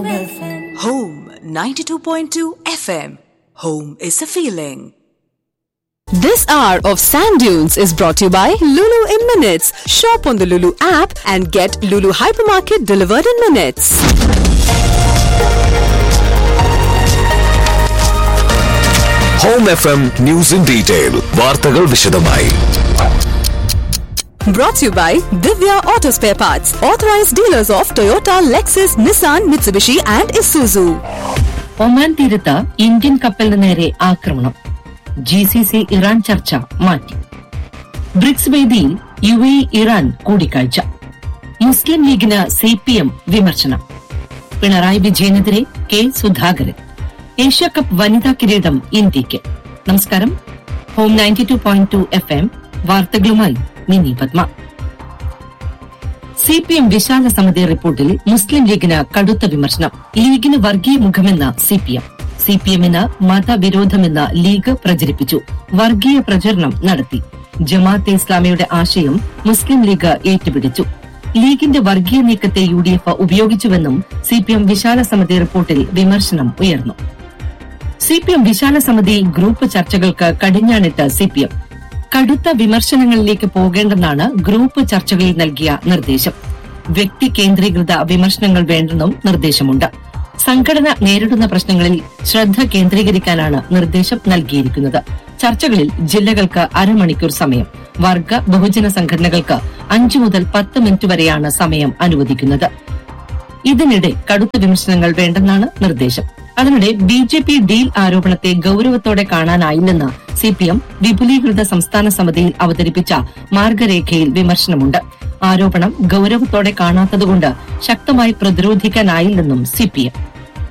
Home 92.2 FM. Home is a feeling. This hour of Sand Dunes is brought to you by Lulu in Minutes. Shop on the Lulu app and get Lulu Hypermarket delivered in minutes. Home F M news in detail വാർത്തകൾ വിശദമായി Brought to you by Divya Auto Spare Parts, authorized dealers of Toyota, Lexus, Nissan, Mitsubishi, and Isuzu. Oman തീരത്ത് Indian കപ്പലിന് നേരെ ആക്രമണം G C C Iran ചർച്ച മാറ്റി BRICS വേദിയിൽ U A Iran കൂടിക്കാഴ്ച മുസ്ലിം ലീഗിന് സി പി എം വിമർശനം പിണറായി വിജയനെതിരെ കെ സുധാകരൻ ഏഷ്യ കപ്പ് വനിതാ കിരീടം ഇന്ത്യയ്ക്ക് നമസ്കാരം home ninety two point two F M വാർത്തകളുമായി Mini Padma C P M വിശാല സമിതി റിപ്പോർട്ടിൽ മുസ്ലിം ലീഗിന് കടുത്ത വിമർശനം ലീഗിന് വർഗീയ മുഖമെന്ന C P M C P എമ്മിന് മതവിരോധമെന്ന് ലീഗ് പ്രചരിപ്പിച്ചു വർഗീയ പ്രചരണം നടത്തി ജമാഅത്തെ ഇസ്ലാമിയുടെ ആശയം മുസ്ലിം ലീഗ് ഏറ്റുപിടിച്ചു ലീഗിന്റെ വർഗീയ നീക്കത്തെ യു ഡി എഫ് ഉപയോഗിച്ചുവെന്നും സി പി എം വിശാല സമിതി റിപ്പോർട്ടിൽ വിമർശനം ഉയർന്നു സി പി എം വിശാല സമിതി ഗ്രൂപ്പ് ചർച്ചകൾക്ക് കടിഞ്ഞാണിട്ട് സി പി എം കടുത്ത വിമർശനങ്ങളിലേക്ക് പോകേണ്ടെന്നാണ് ഗ്രൂപ്പ് ചർച്ചകളിൽ നൽകിയ നിർദ്ദേശം വ്യക്തി കേന്ദ്രീകൃത വിമർശനങ്ങൾ വേണ്ടെന്നും നിർദ്ദേശമുണ്ട് സംഘടന നേരിടുന്ന പ്രശ്നങ്ങളിൽ ശ്രദ്ധ കേന്ദ്രീകരിക്കാനാണ് നിർദ്ദേശം നൽകിയിരിക്കുന്നത് ചർച്ചകളിൽ ജില്ലകൾക്ക് അരമണിക്കൂർ സമയം വർഗ ബഹുജന സംഘടനകൾക്ക് അഞ്ചു മുതൽ പത്ത് മിനിറ്റ് വരെയാണ് സമയം അനുവദിക്കുന്നത് ഇതിനിടെ കടുത്ത വിമർശനങ്ങൾ വേണ്ടെന്നാണ് നിർദ്ദേശം അതിനിടെ ബി ജെ പി ഡീൽ ആരോപണത്തെ ഗൌരവത്തോടെ കാണാനായില്ലെന്ന് സി പി എം വിപുലീകൃത സംസ്ഥാന സമിതിയിൽ അവതരിപ്പിച്ച മാർഗരേഖയിൽ വിമർശനമുണ്ട് ആരോപണം ഗൌരവത്തോടെ കാണാത്തതുകൊണ്ട് ശക്തമായി പ്രതിരോധിക്കാനായില്ലെന്നും സി പി എം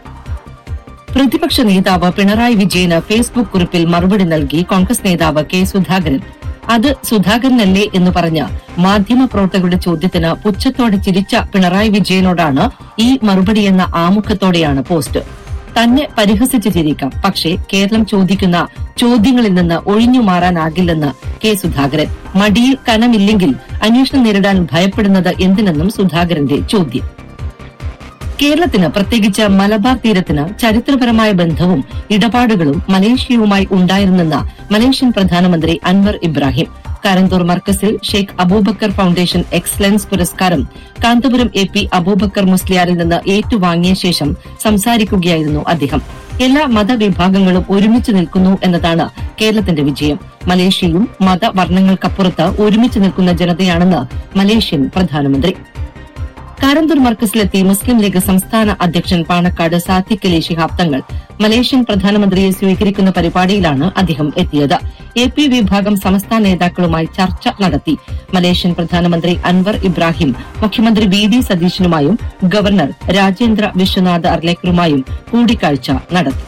പ്രതിപക്ഷ നേതാവ് പിണറായി വിജയന് ഫേസ്ബുക്ക് കുറിപ്പിൽ മറുപടി നൽകി കോൺഗ്രസ് നേതാവ് കെ സുധാകരൻ അത് സുധാകരനല്ലേ എന്ന് പറഞ്ഞ മാധ്യമപ്രവർത്തകരുടെ ചോദ്യത്തിന് പുച്ഛത്തോടെ ചിരിച്ച പിണറായി വിജയനോടാണ് ഈ മറുപടിയെന്ന ആമുഖത്തോടെയാണ് പോസ്റ്റ് തന്നെ പരിഹസിച്ച് ചിരിക്കാം പക്ഷേ കേരളം ചോദിക്കുന്ന ചോദ്യങ്ങളിൽ നിന്ന് ഒഴിഞ്ഞു മാറാനാകില്ലെന്ന് കെ സുധാകരൻ മടിയിൽ കനമില്ലെങ്കിൽ അന്വേഷണം നേരിടാൻ ഭയപ്പെടുന്നത് എന്തിനെന്നും സുധാകരന്റെ ചോദ്യം കേരളത്തിന് പ്രത്യേകിച്ച് മലബാർ തീരത്തിന് ചരിത്രപരമായ ബന്ധവും ഇടപാടുകളും മലേഷ്യയുമായി ഉണ്ടായിരുന്നെന്ന് മലേഷ്യൻ പ്രധാനമന്ത്രി അൻവർ ഇബ്രാഹിം കാരന്തൂർ മർക്കസിൽ ഷെയ്ഖ് അബൂബക്കർ ഫൌണ്ടേഷൻ എക്സലൻസ് പുരസ്കാരം കാന്തപുരം എ പി അബൂബക്കർ മുസ്ലിയാരിൽ നിന്ന് ഏറ്റുവാങ്ങിയ ശേഷം സംസാരിക്കുകയായിരുന്നു അദ്ദേഹം എല്ലാ മതവിഭാഗങ്ങളും ഒരുമിച്ച് നിൽക്കുന്നു എന്നതാണ് കേരളത്തിന്റെ വിജയം മലേഷ്യയും മതവർണ്ണങ്ങൾക്കപ്പുറത്ത് ഒരുമിച്ച് നിൽക്കുന്ന ജനതയാണെന്ന് മലേഷ്യൻ പ്രധാനമന്ത്രി കാരന്തൂർ മർക്കസിലെത്തി മുസ്ലിം ലീഗ് സംസ്ഥാന അധ്യക്ഷൻ പാണക്കാട് സാദിഖ് അലി ശിഹാബ് തങ്ങൾ മലേഷ്യൻ പ്രധാനമന്ത്രിയെ സ്വീകരിക്കുന്ന പരിപാടിയിലാണ് അദ്ദേഹം എത്തിയത് എ പി വിഭാഗം സംസ്ഥാന നേതാക്കളുമായി ചർച്ച നടത്തി മലേഷ്യൻ പ്രധാനമന്ത്രി അൻവർ ഇബ്രാഹിം മുഖ്യമന്ത്രി വി ഡി സതീശനുമായും ഗവർണർ രാജേന്ദ്ര വിശ്വനാഥ് അർലേക്കറുമായും കൂടിക്കാഴ്ച നടത്തി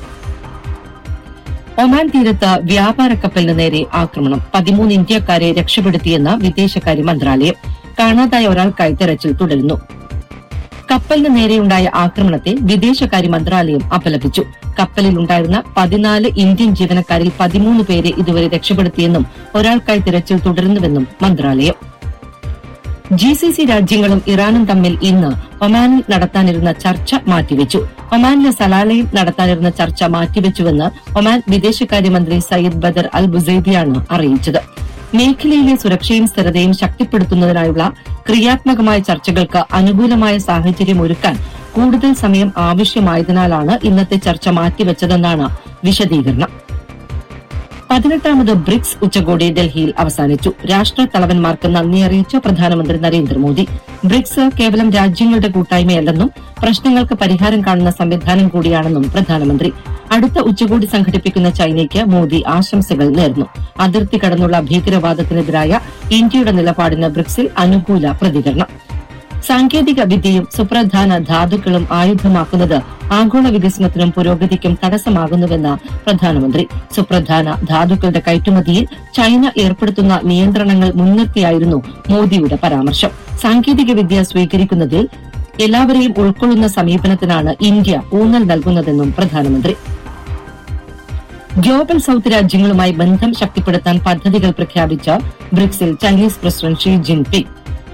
ഒമാൻ തീരത്ത് വ്യാപാര കപ്പലിന് നേരെ ആക്രമണം പതിമൂന്ന് ഇന്ത്യക്കാരെ രക്ഷപ്പെടുത്തിയെന്ന് വിദേശകാര്യ മന്ത്രാലയം കാണാതായ ഒരാൾക്കായി തെരച്ചിൽ തുടരുന്നു കപ്പലിന് നേരെയുണ്ടായ ആക്രമണത്തെ വിദേശകാര്യ മന്ത്രാലയം അപലപിച്ചു കപ്പലിൽ ഉണ്ടായിരുന്ന പതിനാല് ഇന്ത്യൻ ജീവനക്കാരിൽ പതിമൂന്ന് പേരെ ഇതുവരെ രക്ഷപ്പെടുത്തിയെന്നും ഒരാൾക്കായി തിരച്ചിൽ തുടരുന്നുവെന്നും മന്ത്രാലയം ജി സി സി രാജ്യങ്ങളും ഇറാനും തമ്മിൽ ഇന്ന് ഒമാനിൽ നടത്താനിരുന്ന ചർച്ച മാറ്റിവെച്ചു ഒമാനിലെ സലാലയിൽ നടത്താനിരുന്ന ചർച്ച മാറ്റിവെച്ചുവെന്ന് ഒമാൻ വിദേശകാര്യമന്ത്രി സയ്യിദ് ബദർ അൽ ബുസൈദിയാണ് അറിയിച്ചത് മേഖലയിലെ സുരക്ഷയും സ്ഥിരതയും ശക്തിപ്പെടുത്തുന്നതിനായുള്ള ക്രിയാത്മകമായ ചർച്ചകൾക്ക് അനുകൂലമായ സാഹചര്യം ഒരുക്കാൻ കൂടുതൽ സമയം ആവശ്യമായതിനാലാണ് ഇന്നത്തെ ചർച്ച മാറ്റിവെച്ചതെന്നാണ് വിശദീകരണം പതിനെട്ടാമത് ബ്രിക്സ് ഉച്ചകോടി ഡൽഹിയിൽ അവസാനിച്ചു രാഷ്ട്ര തലവന്മാർക്ക് നന്ദി അറിയിച്ച പ്രധാനമന്ത്രി നരേന്ദ്രമോദി ബ്രിക്സ് കേവലം രാജ്യങ്ങളുടെ കൂട്ടായ്മയല്ലെന്നും പ്രശ്നങ്ങൾക്ക് പരിഹാരം കാണുന്ന സംവിധാനം കൂടിയാണെന്നും പ്രധാനമന്ത്രി അടുത്ത ഉച്ചകോടി സംഘടിപ്പിക്കുന്ന ചൈനയ്ക്ക് മോദി ആശംസകൾ നേർന്നു അതിർത്തി കടന്നുള്ള ഭീകരവാദത്തിനെതിരായ ഇന്ത്യയുടെ നിലപാടിന് ബ്രിക്സിൽ അനുകൂല പ്രതികരണം സാങ്കേതിക വിദ്യയും സുപ്രധാന ധാതുക്കളും ആയുധമാക്കുന്നത് ആഗോള വികസനത്തിനും പുരോഗതിക്കും തടസ്സമാകുന്നുവെന്ന് പ്രധാനമന്ത്രി സുപ്രധാന ധാതുക്കളുടെ കയറ്റുമതിയിൽ ചൈന ഏർപ്പെടുത്തുന്ന നിയന്ത്രണങ്ങൾ മുൻനിർത്തിയായിരുന്നു മോദിയുടെ പരാമർശം സാങ്കേതിക വിദ്യ സ്വീകരിക്കുന്നതിൽ എല്ലാവരെയും ഉൾക്കൊള്ളുന്ന സമീപനത്തിനാണ് ഇന്ത്യ ഊന്നൽ നൽകുന്നതെന്നും പ്രധാനമന്ത്രി ഗ്ലോബൽ സൌത്ത് രാജ്യങ്ങളുമായി ബന്ധം ശക്തിപ്പെടുത്താൻ പദ്ധതികൾ പ്രഖ്യാപിച്ച ബ്രിക്സിൽ ചൈനീസ് പ്രസിഡന്റ് ഷീ ജിൻപിങ്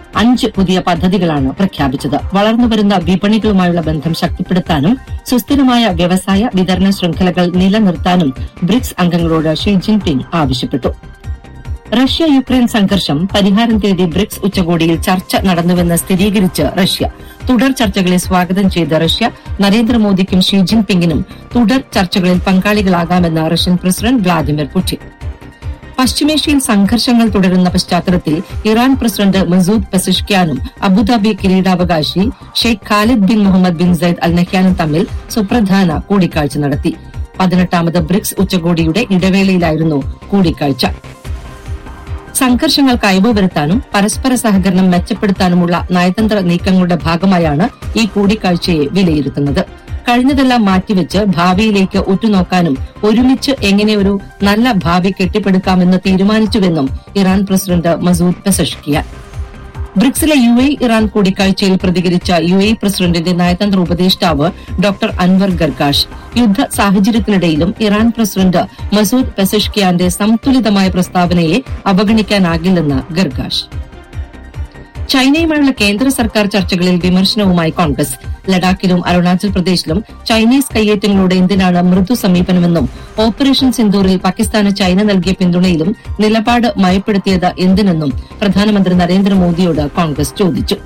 അഞ്ച് പുതിയ പദ്ധതികളാണ് പ്രഖ്യാപിച്ചത് വളർന്നുവരുന്ന വിപണികളുമായുള്ള ബന്ധം ശക്തിപ്പെടുത്താനും സുസ്ഥിരമായ വ്യവസായ വിതരണ ശൃംഖലകൾ നിലനിർത്താനും ബ്രിക്സ് അംഗങ്ങളോട് ഷീ ജിൻപിങ് ആവശ്യപ്പെട്ടു റഷ്യ യുക്രൈൻ സംഘർഷം പരിഹാരം തേടി ബ്രിക്സ് ഉച്ചകോടിയിൽ ചർച്ച നടന്നുവെന്ന് സ്ഥിരീകരിച്ച് റഷ്യ തുടർ ചർച്ചകളെ സ്വാഗതം ചെയ്ത റഷ്യ നരേന്ദ്രമോദിക്കും ഷീ ജിൻപിങ്ങിനും തുടർ ചർച്ചകളിൽ പങ്കാളികളാകാമെന്ന് റഷ്യൻ പ്രസിഡന്റ് വ്ളാദിമിർ പുടിൻ പശ്ചിമേഷ്യയിൽ സംഘർഷങ്ങൾ തുടരുന്ന പശ്ചാത്തലത്തിൽ ഇറാൻ പ്രസിഡന്റ് മസൂദ് പെസിഷ്ക്യാനും അബുദാബി കിരീടാവകാശി Sheikh Khalid bin Mohammed bin Zayed Al നഹ്യാനും തമ്മിൽ സുപ്രധാന കൂടിക്കാഴ്ച നടത്തി പതിനെട്ടാമത് ബ്രിക്സ് ഉച്ചകോടിയുടെ ഇടവേളയിലായിരുന്നു കൂടിക്കാഴ്ച സംഘർഷങ്ങൾക്ക് അയവ് വരുത്താനും പരസ്പര സഹകരണം മെച്ചപ്പെടുത്താനുമുള്ള നയതന്ത്ര നീക്കങ്ങളുടെ ഭാഗമായാണ് ഈ കൂടിക്കാഴ്ചയെ വിലയിരുത്തുന്നത് കഴിഞ്ഞതെല്ലാം മാറ്റിവെച്ച് ഭാവിയിലേക്ക് ഉറ്റുനോക്കാനും ഒരുമിച്ച് എങ്ങനെ ഒരു നല്ല ഭാവി കെട്ടിപ്പടുക്കാമെന്ന് തീരുമാനിച്ചുവെന്നും ഇറാൻ പ്രസിഡന്റ് മസൂദ് പെസഷ്കിയാൻ ബ്രിക്സിലെ യു എ ഇറാൻ കൂടിക്കാഴ്ചയിൽ പ്രതികരിച്ച യു എ പ്രസിഡന്റിന്റെ നയതന്ത്ര ഉപദേഷ്ടാവ് ഡോക്ടർ അൻവർ ഗർഗാഷ് യുദ്ധ സാഹചര്യത്തിനിടയിലും ഇറാൻ പ്രസിഡന്റ് മസൂദ് പെസഷ്കിയാന്റെ സംതുലിതമായ പ്രസ്താവനയെ അവഗണിക്കാനാകില്ലെന്ന് ഗർഗാഷ് ചൈനയുമായുള്ള കേന്ദ്ര സർക്കാർ ചർച്ചകളിൽ വിമർശനവുമായി കോൺഗ്രസ് ലഡാക്കിലും അരുണാചൽ പ്രദേശിലും ചൈനീസ് കയ്യേറ്റങ്ങളോട് എന്തിനാണ് മൃദു സമീപനമെന്നും ഓപ്പറേഷൻ സിന്ദൂറിൽ പാകിസ്ഥാന് ചൈന നൽകിയ പിന്തുണയിലും നിലപാട് മയപ്പെടുത്തിയത് എന്തിനെന്നും പ്രധാനമന്ത്രി നരേന്ദ്രമോദിയോട് കോൺഗ്രസ് ചോദിച്ചു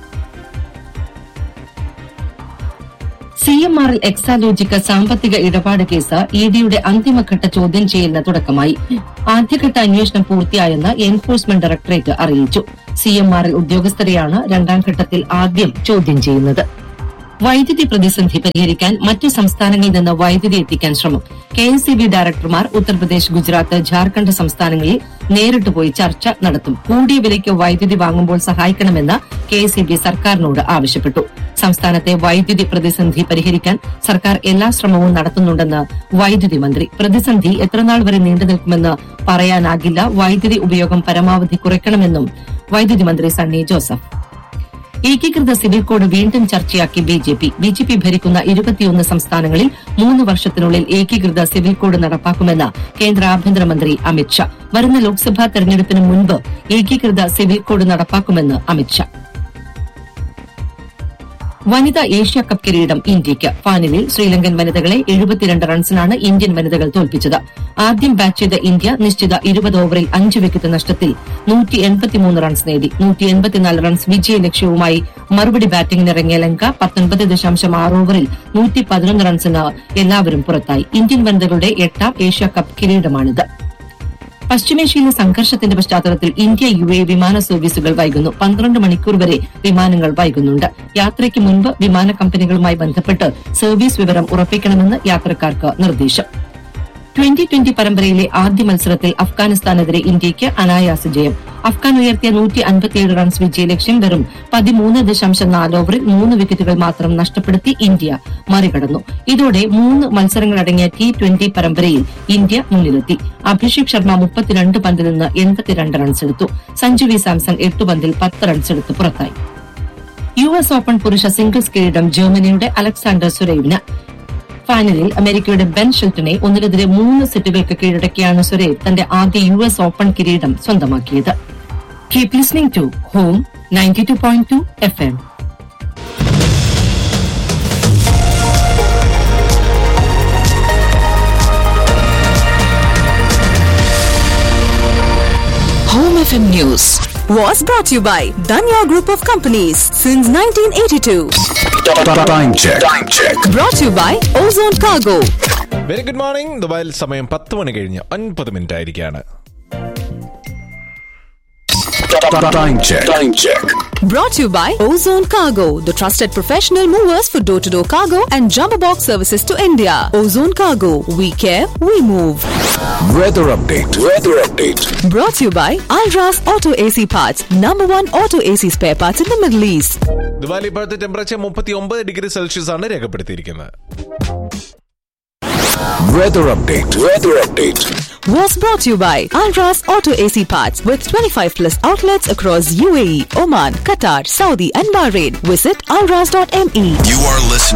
സി എം ആറിൽ എക്സാലോജിക്ക് സാമ്പത്തിക ഇടപാട് കേസ് ഇ ഡിയുടെ അന്തിമഘട്ട ചോദ്യം ചെയ്യലിന് തുടക്കമായി ആദ്യഘട്ട അന്വേഷണം പൂർത്തിയായെന്ന് എൻഫോഴ്സ്മെന്റ് ഡയറക്ടറേറ്റ് അറിയിച്ചു സി എം ആറിൽ ഉദ്യോഗസ്ഥരെയാണ് രണ്ടാം ഘട്ടത്തിൽ ആദ്യം ചോദ്യം ചെയ്യുന്നത് വൈദ്യുതി പ്രതിസന്ധി പരിഹരിക്കാൻ മറ്റ് സംസ്ഥാനങ്ങളിൽ നിന്ന് വൈദ്യുതി എത്തിക്കാൻ ശ്രമം കെ എസ് സി ബി ഡയറക്ടർമാർ ഉത്തർപ്രദേശ് ഗുജറാത്ത് ജാർഖണ്ഡ് സംസ്ഥാനങ്ങളിൽ നേരിട്ട് പോയി ചർച്ച നടത്തും കൂടിയ വിലയ്ക്ക് വൈദ്യുതി വാങ്ങുമ്പോൾ സഹായിക്കണമെന്ന് കെ എസ് സി ബി സർക്കാരിനോട് ആവശ്യപ്പെട്ടു സംസ്ഥാനത്തെ വൈദ്യുതി പ്രതിസന്ധി പരിഹരിക്കാൻ സർക്കാർ എല്ലാ ശ്രമവും നടത്തുന്നുണ്ടെന്ന് വൈദ്യുതി മന്ത്രി പ്രതിസന്ധി എത്രനാൾ വരെ നീണ്ടു നിൽക്കുമെന്ന് പറയാനാകില്ല വൈദ്യുതി ഉപയോഗം പരമാവധി കുറയ്ക്കണമെന്നും വൈദ്യുതി മന്ത്രി സണ്ണി ജോസഫ് ഏകീകൃത സിവിൽ കോഡ് വീണ്ടും ചർച്ചയാക്കി B J P B J P ഭരിക്കുന്ന ഇരുപത്തിയൊന്ന് സംസ്ഥാനങ്ങളിൽ മൂന്ന് വർഷത്തിനുള്ളിൽ ഏകീകൃത സിവിൽ കോഡ് നടപ്പാക്കുമെന്ന് കേന്ദ്ര ആഭ്യന്തരമന്ത്രി അമിത്ഷാ വരുന്ന ലോക്സഭാ തെരഞ്ഞെടുപ്പിന് മുൻപ് ഏകീകൃത സിവിൽ കോഡ് നടപ്പാക്കുമെന്ന് അമിത്ഷാ വനിതാ ഏഷ്യ കപ്പ് കിരീടം ഇന്ത്യയ്ക്ക് ഫൈനലിൽ ശ്രീലങ്കൻ വനിതകളെ എഴുപത്തിരണ്ട് റൺസിനാണ് ഇന്ത്യൻ വനിതകൾ തോൽപ്പിച്ചത് ആദ്യം ബാറ്റ് ചെയ്ത ഇന്ത്യ നിശ്ചിത ഇരുപത് ഓവറിൽ അഞ്ച് വിക്കറ്റ് നഷ്ടത്തിൽ നൂറ്റി എൺപത്തിമൂന്ന് റൺസ് നേടി നൂറ്റി എൺപത്തിനാല് റൺസ് വിജയ ലക്ഷ്യവുമായി മറുപടി ബാറ്റിംഗിനിറങ്ങിയ ലങ്ക പത്തൊൻപത് ദശാംശം ആറ് ഓവറിൽ നൂറ്റി പതിനൊന്ന് റൺസിന് എല്ലാവരും പുറത്തായി ഇന്ത്യൻ വനിതകളുടെ എട്ടാം ഏഷ്യ കപ്പ് കിരീടമാണിത് പശ്ചിമേഷ്യയിലെ സംഘർഷത്തിന്റെ പശ്ചാത്തലത്തിൽ ഇന്ത്യ യു എ വിമാന സർവീസുകൾ വൈകുന്നു പന്ത്രണ്ട് മണിക്കൂർ വരെ വിമാനങ്ങൾ വൈകുന്നുണ്ട് യാത്രയ്ക്ക് മുൻപ് വിമാന കമ്പനികളുമായി ബന്ധപ്പെട്ട് സർവീസ് വിവരം ഉറപ്പിക്കണമെന്ന് യാത്രക്കാർക്ക് നിർദ്ദേശം ട്വന്റി ട്വന്റി പരമ്പരയിലെ ആദ്യ മത്സരത്തിൽ അഫ്ഗാനിസ്ഥാനെതിരെ ഇന്ത്യയ്ക്ക് അനായാസ ജയം അഫ്ഗാൻ ഉയർത്തിയ നൂറ്റി അൻപത്തിയേഴ് റൺസ് വിജയലക്ഷ്യം വെറും പതിമൂന്ന് ദശാംശം നാല് ഓവറിൽ മൂന്ന് വിക്കറ്റുകൾ മാത്രം നഷ്ടപ്പെടുത്തി ഇന്ത്യ മറികടന്നു ഇതോടെ മൂന്ന് മത്സരങ്ങളടങ്ങിയ ടി ട്വന്റി പരമ്പരയിൽ ഇന്ത്യ മുന്നിലെത്തി അഭിഷേക് ശർമ്മ മുപ്പത്തിരണ്ട് പന്തിൽ നിന്ന് എൺപത്തിരണ്ട് റൺസ് എടുത്തു സഞ്ജു വി സാംസൺ എട്ട് പന്തിൽ പത്ത് റൺസ് എടുത്ത് പുറത്തായി യു എസ് ഓപ്പൺ പുരുഷ സിംഗിൾസ് കിരീടം ജർമ്മനിയുടെ അലക്സാണ്ടർ സുരേവിന് ഫൈനലിൽ അമേരിക്കയുടെ ബെൻ ഷിൽട്ടനെ ഒന്നിനെതിരെ മൂന്ന് സെറ്റുകൾക്ക് കീഴടക്കിയാണ് സുരേവ് തന്റെ ആദ്യ യു എസ് ഓപ്പൺ കിരീടം സ്വന്തമാക്കിയത് keep listening to home ninety two point two F M Home FM News was brought to you by Danya Group of Companies since 1982. Time check. Time check. Brought to you by Ozone Cargo. Very good morning ദുബായിൽ സമയം പത്ത് മണി കഴിഞ്ഞ് ഒൻപത് minute ആയിരിക്കാണ് Time check. Time check. Brought to you by Ozone Cargo, the trusted professional movers for door to door cargo and jumbo box services to India. Ozone Cargo, we care, we move. Weather update. Weather update. Brought to you by Alras Auto AC Parts, number one auto AC spare parts in the Middle East. ദുബായിൽ ഇപ്പോഴത്തെ temperature മുപ്പത്തി ഒമ്പത് degree Celsius ആണ് രേഖപ്പെടുത്തിയിരിക്കുന്നത് Weather update. Weather update. Was brought to you by Alras Auto AC Parts with 25 plus outlets across UAE, Oman, Qatar, Saudi, and Bahrain. Visit alras.me. You are listening.